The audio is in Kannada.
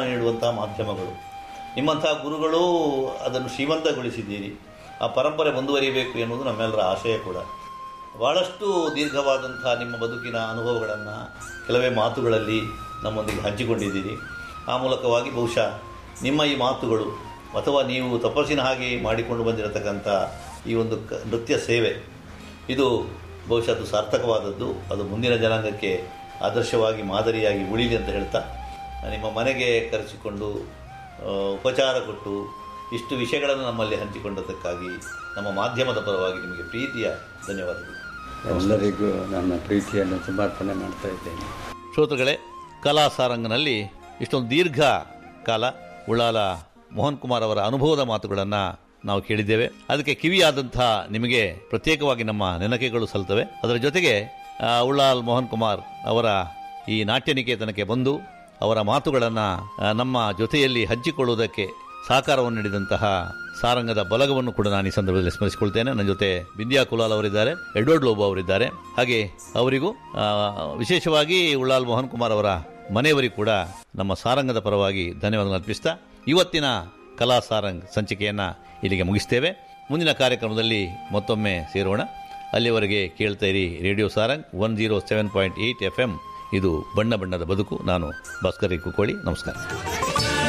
ನೀಡುವಂಥ ಮಾಧ್ಯಮಗಳು ನಿಮ್ಮಂಥ ಗುರುಗಳು ಅದನ್ನು ಶ್ರೀಮಂತಗೊಳಿಸಿದ್ದೀರಿ ಆ ಪರಂಪರೆ ಮುಂದುವರಿಯಬೇಕು ಎನ್ನುವುದು ನಮ್ಮೆಲ್ಲರ ಆಶಯ ಕೂಡ ಭಾಳಷ್ಟು ದೀರ್ಘವಾದಂಥ ನಿಮ್ಮ ಬದುಕಿನ ಅನುಭವಗಳನ್ನು ಕೆಲವೇ ಮಾತುಗಳಲ್ಲಿ ನಮ್ಮೊಂದಿಗೆ ಹಂಚಿಕೊಂಡಿದ್ದೀರಿ ಆ ಮೂಲಕವಾಗಿ ಬಹುಶಃ ನಿಮ್ಮ ಈ ಮಾತುಗಳು ಅಥವಾ ನೀವು ತಪಸ್ಸಿನ ಹಾಗೆ ಮಾಡಿಕೊಂಡು ಬಂದಿರತಕ್ಕಂಥ ಈ ಒಂದು ಕ ನೃತ್ಯ ಸೇವೆ ಇದು ಬಹುಶಃ ಅದು ಸಾರ್ಥಕವಾದದ್ದು ಅದು ಮುಂದಿನ ಜನಾಂಗಕ್ಕೆ ಆದರ್ಶವಾಗಿ ಮಾದರಿಯಾಗಿ ಉಳಿಲಿ ಅಂತ ಹೇಳ್ತಾ ನಿಮ್ಮ ಮನೆಗೆ ಕರೆಸಿಕೊಂಡು ಆ, ಉಪಚಾರ ಕೊಟ್ಟು ಇಷ್ಟು ವಿಷಯಗಳನ್ನು ನಮ್ಮಲ್ಲಿ ಹಂಚಿಕೊಂಡದ್ದಕ್ಕಾಗಿ ನಮ್ಮ ಮಾಧ್ಯಮದ ಪರವಾಗಿ ನಿಮಗೆ ಪ್ರೀತಿಯ ಧನ್ಯವಾದಗಳು ಎಲ್ಲರಿಗೂ ನನ್ನ ಪ್ರೀತಿಯನ್ನು ಸಮರ್ಪಣೆ ಮಾಡ್ತಾ ಇದ್ದೇನೆ ಶ್ರೋತೃಗಳೇ ಕಲಾ ಸಾರಂಗನಲ್ಲಿ ಇಷ್ಟೊಂದು ದೀರ್ಘ ಕಾಲ ಉಳ್ಳಾಲ ಮೋಹನ್ ಕುಮಾರ್ ಅವರ ಅನುಭವದ ಮಾತುಗಳನ್ನು ನಾವು ಕೇಳಿದ್ದೇವೆ ಅದಕ್ಕೆ ಕಿವಿಯಾದಂಥ ನಿಮಗೆ ಪ್ರತ್ಯೇಕವಾಗಿ ನಮ್ಮ ನೆನಕೆಗಳು ಸಲ್ತವೆ ಅದರ ಜೊತೆಗೆ ಆ, ಉಳ್ಳಾಲ್ ಮೋಹನ್ ಕುಮಾರ್ ಅವರ ಈ ನಾಟ್ಯ ನಿಕೇತನಕ್ಕೆ ಬಂದು ಅವರ ಮಾತುಗಳನ್ನು ನಮ್ಮ ಜೊತೆಯಲ್ಲಿ ಹಂಚಿಕೊಳ್ಳುವುದಕ್ಕೆ ಸಹಕಾರವನ್ನು ನೀಡಿದಂತಹ ಸಾರಂಗದ ಬಲಗವನ್ನು ಕೂಡ ನಾನು ಈ ಸಂದರ್ಭದಲ್ಲಿ ಸ್ಮರಿಸಿಕೊಳ್ತೇನೆ ನನ್ನ ಜೊತೆ ಬಿಂದ್ಯಾ ಕುಲಾಲ್ ಅವರಿದ್ದಾರೆ ಎಡ್ವರ್ಡ್ ಲೋಬೋ ಅವರಿದ್ದಾರೆ ಹಾಗೆ ಅವರಿಗೂ ಆ, ವಿಶೇಷವಾಗಿ ಉಳ್ಳಾಲ್ ಮೋಹನ್ ಕುಮಾರ್ ಅವರ ಮನೆಯವರಿಗೂ ಕೂಡ ನಮ್ಮ ಸಾರಂಗದ ಪರವಾಗಿ ಧನ್ಯವಾದ ಅರ್ಪಿಸ್ತಾ ಇವತ್ತಿನ ಕಲಾ ಸಾರಂಗ್ ಸಂಚಿಕೆಯನ್ನು ಇಲ್ಲಿಗೆ ಮುಗಿಸ್ತೇವೆ ಮುಂದಿನ ಕಾರ್ಯಕ್ರಮದಲ್ಲಿ ಮತ್ತೊಮ್ಮೆ ಸೇರೋಣ ಅಲ್ಲಿವರೆಗೆ ಕೇಳ್ತಾ ಇರಿ radio Sarang one zero seven point eight F M ಇದು ಬಣ್ಣ ಬಣ್ಣದ ಬದುಕು ನಾನು ಭಾಸ್ಕರ್ ಕುಕ್ಕೋಳಿ ನಮಸ್ಕಾರ